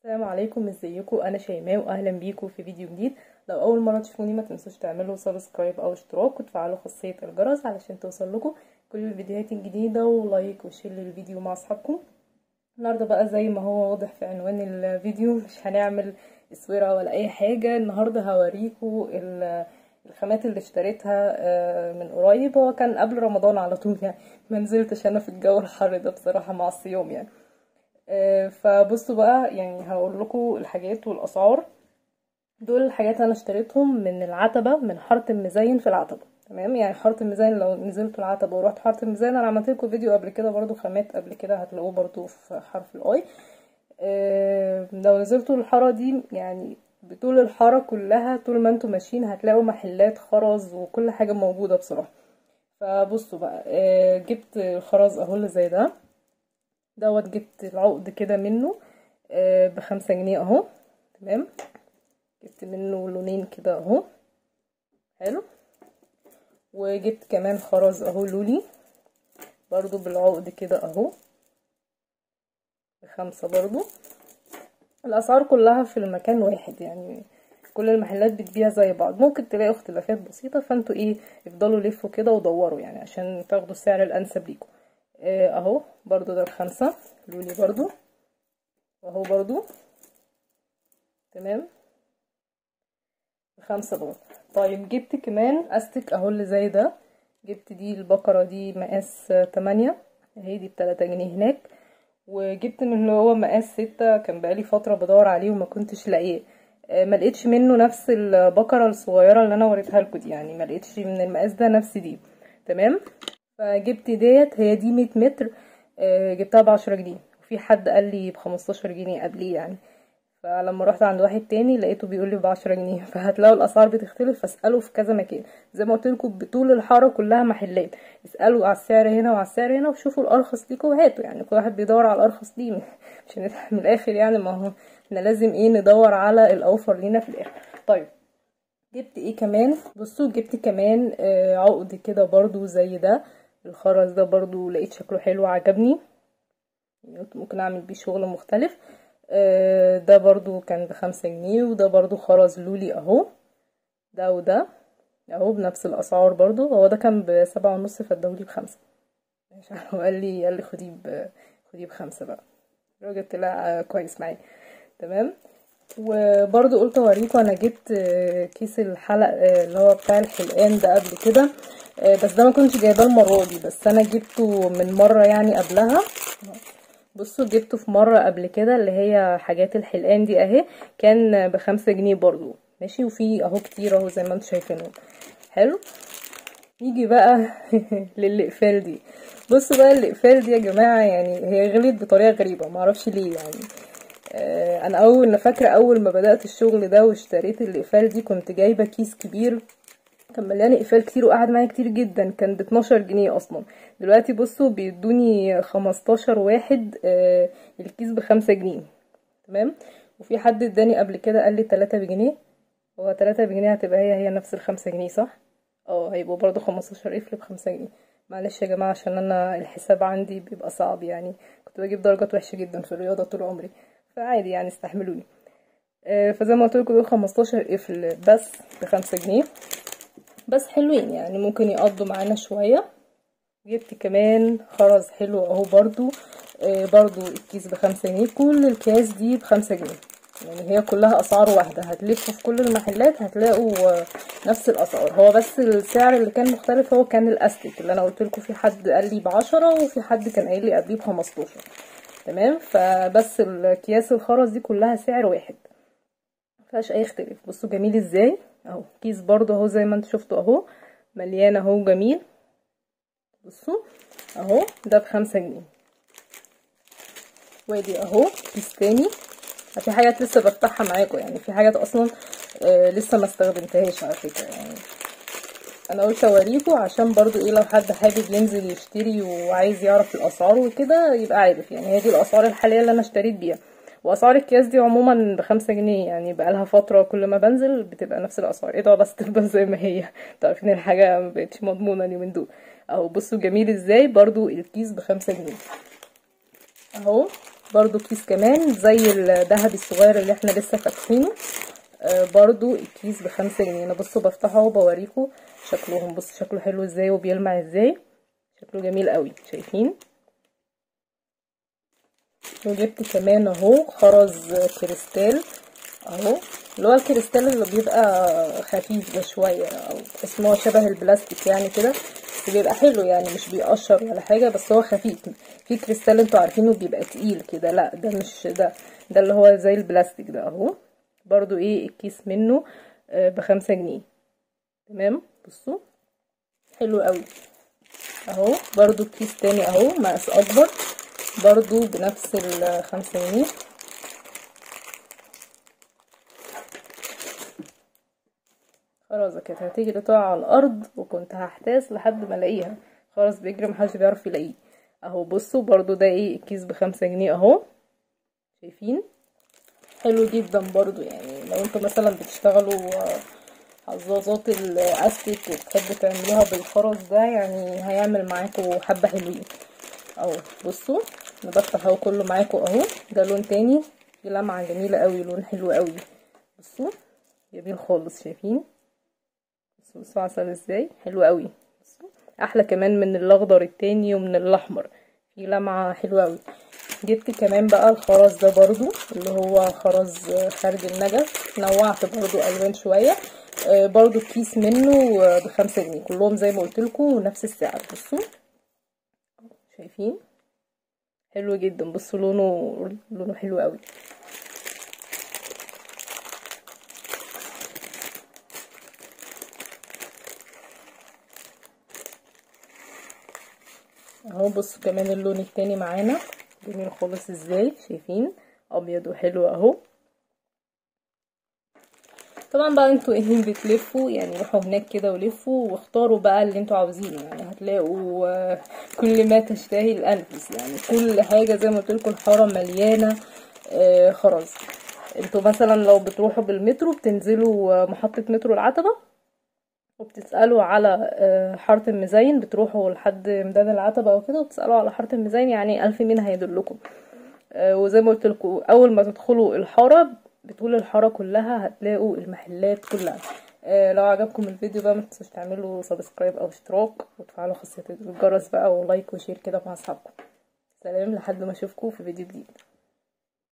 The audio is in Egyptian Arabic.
السلام عليكم ازيكم انا شيماء واهلا بيكم في فيديو جديد لو اول مره تشوفوني ما تنسوش تعملوا سبسكرايب او اشتراك وتفعلوا خاصيه الجرس علشان توصل لكم كل الفيديوهات الجديده ولايك وشير للفيديو مع اصحابكم النهارده بقى زي ما هو واضح في عنوان الفيديو مش هنعمل اسوره ولا اي حاجه النهارده هوريكم الخامات اللي اشتريتها من قريب هو كان قبل رمضان على طول يعني ما نزلتش انا في الجو الحر ده بصراحه مع الصيام يعني فبصوا بقى يعني هقول لكم الحاجات والاسعار دول الحاجات انا اشتريتهم من العتبه من حاره المزين في العتبه تمام يعني حاره الميزان لو نزلتوا العتبه ورحت حاره الميزان انا عملت لكم فيديو قبل كده برضو خامات قبل كده هتلاقوه برضو في حرف الاي أه لو نزلتوا الحاره دي يعني بطول الحاره كلها طول ما انتوا ماشيين هتلاقوا محلات خرز وكل حاجه موجوده بصراحه فبصوا بقى أه جبت الخرز اهو اللي زي ده دوت جبت العقد كده منه أه بخمسة جنيه اهو تمام جبت منه لونين كده اهو حلو وجبت كمان خرز اهو لولي برضو بالعقد كده اهو بخمسة برضو الاسعار كلها في المكان واحد يعني كل المحلات بتبيع زي بعض ممكن تلاقوا اختلافات بسيطة فانتوا ايه افضلوا لفوا كده ودوروا يعني عشان تاخدوا السعر الانسب ليكم اه اهو برضو ده بخمسة لولي برضو واهو برضو تمام بخمسة برضو طيب جبت كمان استك اهو اللي زي ده جبت دي البقرة دي مقاس تمانية اهي دي بتلاتة جنيه هناك وجبت من اللي هو مقاس ستة كان بقالي فترة بدور عليه وما كنتش لاقيه ما لقيتش منه نفس البقرة الصغيرة اللي انا وريتها لكم دي يعني ما لقيتش من المقاس ده نفس دي تمام فجبت ديت هي دي مية متر جبتها بعشرة جنيه وفي حد قال لي بخمستاشر جنيه قبليه يعني فلما رحت عند واحد تاني لقيته بيقول لي بعشرة جنيه فهتلاقوا الاسعار بتختلف فاسالوا في كذا مكان زي ما قلت لكم بطول الحاره كلها محلات اسالوا على السعر هنا وعلى السعر هنا وشوفوا الارخص ليكوا وهاتوا يعني كل واحد بيدور على الارخص ليه مش من الاخر يعني ما هو احنا لازم ايه ندور على الاوفر لينا في الاخر طيب جبت ايه كمان بصوا جبت كمان آه عقد كده برضو زي ده الخرز ده برضو لقيت شكله حلو عجبني ممكن اعمل بيه شغل مختلف ده برضو كان بخمسة جنيه وده برضو خرز لولي اهو ده وده اهو بنفس الاسعار برضو هو ده كان بسبعة ونص فادهولي بخمسة مش عارفه قال لي قال لي خديه خديه بخمسة بقى الراجل طلع كويس معايا تمام وبرضو قلت اوريكم انا جبت كيس الحلق اللي هو بتاع الحلقان ده قبل كده بس ده ما كنتش جايباه المره دي بس انا جبته من مره يعني قبلها بصوا جبته في مرة قبل كده اللي هي حاجات الحلقان دي اهي كان بخمسة جنيه برضو ماشي وفي اهو كتير اهو زي ما انتم شايفينهم حلو نيجي بقى للاقفال دي بصوا بقى الاقفال دي يا جماعة يعني هي غليت بطريقة غريبة معرفش ليه يعني آه انا اول انا فاكرة اول ما بدأت الشغل ده واشتريت الاقفال دي كنت جايبة كيس كبير كان مليان اقفال كتير وقعد معايا كتير جدا كان ب 12 جنيه اصلا دلوقتي بصوا بيدوني 15 واحد آه الكيس بخمسة جنيه تمام وفي حد اداني قبل كده قال لي 3 بجنيه هو 3 بجنيه هتبقى هي هي نفس الخمسة جنيه صح اه هيبقوا برضو 15 قفل بخمسة جنيه معلش يا جماعه عشان انا الحساب عندي بيبقى صعب يعني كنت بجيب درجات وحشه جدا في الرياضه طول عمري فعادي يعني استحملوني آه فزي ما قلت لكم دول 15 قفل بس بخمسة جنيه بس حلوين يعني ممكن يقضوا معانا شوية جبت كمان خرز حلو اهو برضو آه برضو الكيس بخمسة جنيه كل الكياس دي بخمسة جنيه يعني هي كلها اسعار واحدة هتلفوا في كل المحلات هتلاقوا آه نفس الاسعار هو بس السعر اللي كان مختلف هو كان الاستيك اللي انا قلت لكم في حد قال لي بعشرة وفي حد كان قايل لي قبليه بخمستاشر تمام فبس الكياس الخرز دي كلها سعر واحد مفيهاش اي اختلاف بصوا جميل ازاي اهو كيس برضو اهو زي ما انتوا شفتوا اهو مليان اهو جميل بصوا اهو ده بخمسة جنيه وادي اهو كيس تاني في حاجات لسه بفتحها معاكم يعني في حاجات اصلا آه لسه ما استخدمتهاش على فكره يعني انا قلت اوريكم عشان برضو ايه لو حد حابب ينزل يشتري وعايز يعرف الاسعار وكده يبقى عارف يعني هي دي الاسعار الحاليه اللي انا اشتريت بيها واسعار الكياس دي عموما بخمسة جنيه يعني بقالها فتره كل ما بنزل بتبقى نفس الاسعار ادعوا بس تفضل زي ما هي تعرفين الحاجه مبقتش مضمونه اليومين دول اهو بصوا جميل ازاي برضو الكيس بخمسة جنيه اهو برضو كيس كمان زي الذهبي الصغير اللي احنا لسه فاتحينه آه برضو الكيس بخمسة جنيه انا بصوا بفتحه وبوريكم شكلهم بصوا شكله حلو ازاي وبيلمع ازاي شكله جميل قوي شايفين وجبت كمان اهو خرز كريستال اهو اللي هو الكريستال اللي بيبقى خفيف ده شوية او تحس ان هو شبه البلاستيك يعني كده بس بيبقى حلو يعني مش بيقشر ولا حاجة بس هو خفيف في كريستال انتوا عارفينه بيبقى تقيل كده لا ده مش ده ده اللي هو زي البلاستيك ده اهو برضو ايه الكيس منه آه بخمسة جنيه تمام بصوا حلو قوي اهو برضو كيس تاني اهو مقاس اكبر برضو بنفس الخمسة جنيه خلاص كانت هتيجي تقع على الارض وكنت هحتاس لحد ما الاقيها خلاص بيجري محدش بيعرف يلاقيه اهو بصوا برضو ده ايه الكيس بخمسة جنيه اهو شايفين حلو جدا برضو يعني لو انتوا مثلا بتشتغلوا حظاظات الاستيك وتحبوا تعملوها بالخرز ده يعني هيعمل معاكم حبة حلوين اهو بصوا انا بفتح اهو كله معاكم اهو ده لون تاني في لمعة جميلة قوي لون حلو قوي بصوا جميل خالص شايفين بصوا بصوا عسل ازاي حلو قوي بصوا احلى كمان من الاخضر التاني ومن الاحمر في لمعة حلوة قوي جبت كمان بقى الخرز ده برضو اللي هو خرز خارج النجف نوعت برضو الوان شوية آه برضو الكيس منه بخمسة جنيه كلهم زي ما قلتلكوا نفس السعر بصوا شايفين حلو جدا بصوا لونه لونه حلو قوي اهو بصوا كمان اللون التاني معانا جميل خالص ازاي شايفين ابيض وحلو اهو طبعا بقى انتوا ايه بتلفوا يعني روحوا هناك كده ولفوا واختاروا بقى اللي انتوا عاوزينه يعني هتلاقوا كل ما تشتهي الانفس يعني كل حاجه زي ما قلت لكم الحاره مليانه خرز انتوا مثلا لو بتروحوا بالمترو بتنزلوا محطه مترو العتبه وبتسألوا على حارة المزين بتروحوا لحد ميدان العتبة او كده وبتسألوا على حارة المزين يعني ألف مين هيدلكم وزي ما قلت لكم أول ما تدخلوا الحارة بطول الحارة كلها هتلاقوا المحلات كلها لو عجبكم الفيديو بقى متنسوش تعملوا سبسكرايب او اشتراك وتفعلوا خاصية الجرس بقى ولايك وشير كده مع اصحابكم سلام لحد ما اشوفكم في فيديو جديد